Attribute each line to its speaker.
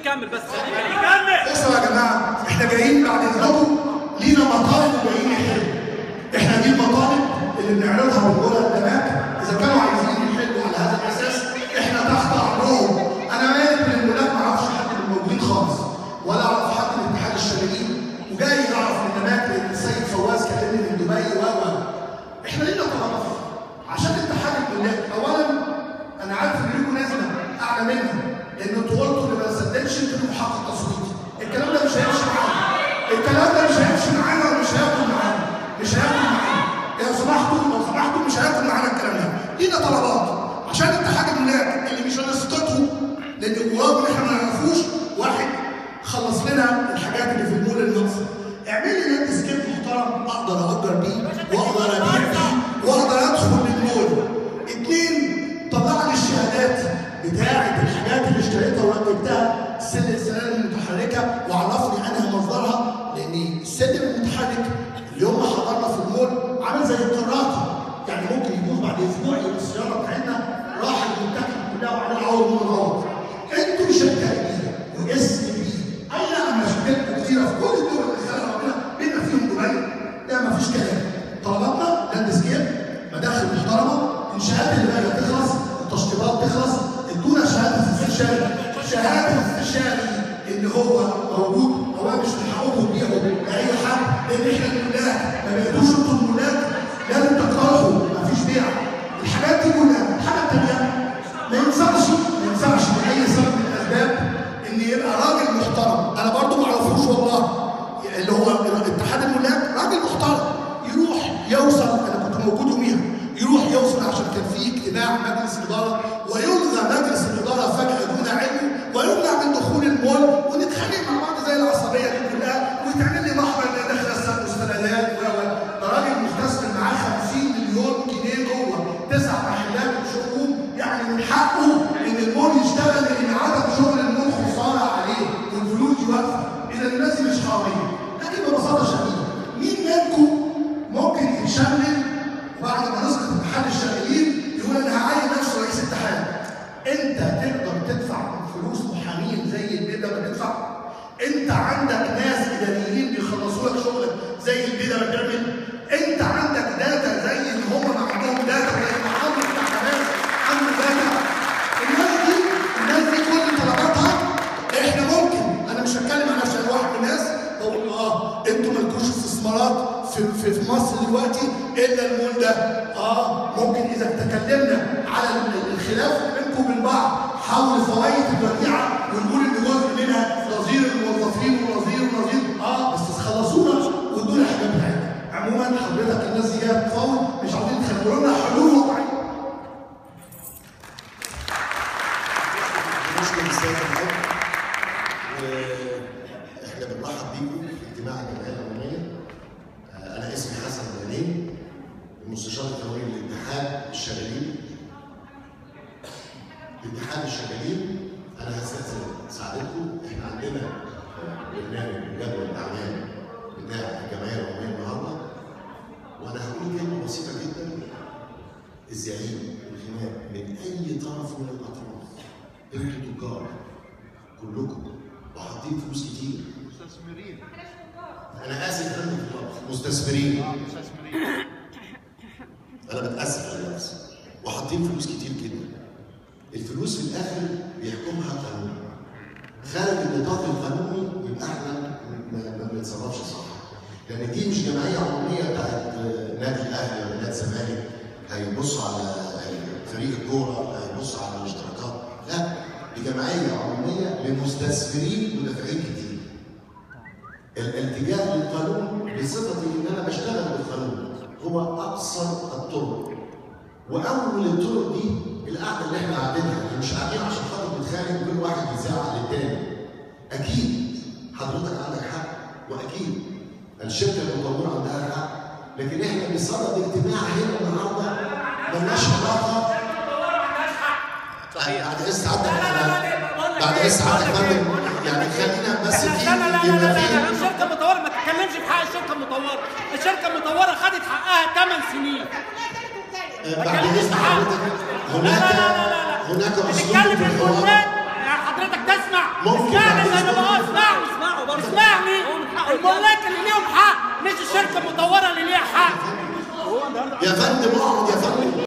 Speaker 1: يكمل بس خليه يكمل
Speaker 2: بصوا يا جماعه احنا جايين بعد اذنكم لينا مطالب وجايين نحل احنا دي المطالب اللي بنعرضها ونقولها قدامك اذا كانوا عايزين يحلوا على هذا الاساس احنا تحت امرهم انا مالك من الولاد ما اعرفش حد من الموجودين خالص ولا اعرف حد من الاتحاد الشمالي وجاي اعرف من هناك لان السيد فواز كلمني من دبي و و احنا لينا طلبات عشان اتحاد الولاد اولا انا عارف ان ليكم نازله اعلى مني لان انتوا قلتوا اللي ما صدقش انتوا ليكم حق التصويت الكلام ده مش هيمشي معانا الكلام ده مش هيمشي معانا ومش هياكل معانا مش هياكل معانا لو سمحتوا لو سمحتوا مش هياكل معانا الكلام ده لينا طلبات عشان اتحاد الولاد اللي مش هنسقطه لان جواه اللي احنا ما نعرفوش واحد خلص لنا الحاجات اللي في المول الناقصه اعمل لي نادي سكيب محترم اقدر اجر بيه واقدر ابيع بيه واقدر ادخل للمول اثنين طلع لي الشهادات بتاعه الحاجات اللي اشتريتها ورتبتها السلم السلالم المتحركه وعرفني انهي مصدرها لان السلم المتحرك اليوم ما حضرنا في المول عامل زي الكراكه يعني ممكن يبوظ بعد اسبوع يبقى السياره بتاعتنا راحت منتهيه كلها وعليها عوض من الغلط انتوا شركه كبيره واسم كبير اي نعم مشاكل كتيره في كل الدول اللي خلقها ربنا بما فيهم دبي ده ما فيش كلام طلباتنا لاند سكيب مداخل محترمه انشاءات اللي بقى تخلص التشطيبات تخلص ادونا شهاده استشاري شهاده استشاري ان هو موجود هو مش من حقكم تبيعوا لاي حد لان احنا المولات ما بيقولوش انتوا المولات لازم تقترحوا ما فيش بيع الحاجات دي كلها الحاجه الثانيه ما ينفعش ما ينفعش لاي سبب من الاسباب ان يبقى راجل محترم انا برضو ما اعرفوش والله اللي هو اتحاد الملاك راجل محترم يروح يوصل انا كنت موجود يوميها يروح يوصل عشان كان في اجتماع مجلس اداره ويلغى مجلس الاداره فجاه دون علم ويمنع من دخول المول ونتخانق مع بعض زي العصبيه دي كلها ويتعمل لي محضر ان انا داخل اسال مستندات و و ده راجل مستثمر معاه 50 مليون جنيه جوه تسع محلات وشؤون يعني من حقه ان المول يشتغل لان عدم شغل المول خساره عليه والفلوس دي واقفه اذا الناس دي مش حراميه لكن ببساطه شديده مين منكم ممكن يتشمل وبعد ما نسقط اتحاد الشغالين يقول انا هعين نفسي رئيس اتحاد انت تقدر تدفع فلوس محامين زي البيت ما تدفع انت عندك ناس اداريين بيخلصوا لك شغلك زي البيت ما بتعمل انت عندك داتا زي اللي هم ما عندهم داتا زي ما عمرو بتاع حماس عنده داتا الناس دي الناس دي كل طلباتها احنا ممكن انا مش هتكلم عن عشان واحد من الناس بقول اه انتوا مالكوش استثمارات في, في, في مصر دلوقتي الا المول ده اه ممكن اذا تكلمنا على الخلاف بينكم وبين بعض حول فوائد الوديعه ونقول ان جزء منها نظير الموظفين ونظير ونظير اه بس خلصونا وادونا الحاجات بتاعتنا عموما حضرتك الناس دي جايه تفاوض مش عاوزين تخلوا لنا حلول واقعيه
Speaker 3: نشكر السيد الحاج واحنا بنرحب بيكم في اجتماع الجمعيه العموميه آه، انا اسمي حسن غنيم المستشار القانوني للاتحاد الشغالين الاتحاد الشغالين انا هستاذن سعادتكم احنا عندنا آه، برنامج جدول الاعمال بتاع الجمعيه العموميه النهارده وانا هقول كلمه بسيطه جدا الزعيم الخناق من اي طرف من الاطراف انتوا تجار كلكم وحاطين فلوس كتير
Speaker 4: مستثمرين
Speaker 3: انا اسف يا فندم في اللفظ مستثمرين
Speaker 4: مستثمرين
Speaker 3: انا بتاسف على نفسي وحاطين فلوس كتير جدا الفلوس في الاخر بيحكمها القانون خارج النطاق القانوني يبقى احنا ما ما بنتصرفش صح لان دي مش جمعيه عموميه بتاعت آه، نادي الاهلي ولا نادي الزمالك هيبصوا على آه، فريق الكوره هيبصوا على الاشتراكات لا دي جمعيه عموميه لمستثمرين ودافعين كتير الالتجاء للقانون بصفتي ان انا بشتغل بالقانون هو اقصر الطرق واول الطرق دي القعده اللي احنا قاعدينها اللي مش قاعدين عشان خاطر بنتخانق كل واحد يزعق للتاني اكيد حضرتك عندك حق واكيد الشركه المطوره عندها حق لكن احنا بصدد اجتماع هنا النهارده ملناش علاقه
Speaker 1: صحيح.
Speaker 3: بعد اذن سعادتك أنا- بعد اذن سعادتك يا فندم يعني خلينا بس
Speaker 1: احنا
Speaker 3: في
Speaker 1: لا لا لا لا
Speaker 3: يبقى
Speaker 1: لا
Speaker 3: في
Speaker 1: لا الشركه المطوره ما تتكلمش في حق الشركه المطوره الشركه المطوره خدت حقها 8 سنين
Speaker 3: بعد اذن حضرتك
Speaker 1: لا
Speaker 3: هناك
Speaker 1: لا لا لا لا
Speaker 3: هناك اسلوب
Speaker 1: بتتكلم
Speaker 3: في
Speaker 1: في
Speaker 3: الحوار
Speaker 1: المولات يا حضرتك تسمع
Speaker 3: ممكن
Speaker 1: اسمعني الملاك اللي ليهم حق مش الشركه المطوره اللي ليها حق
Speaker 3: يا فندم اقعد يا فندم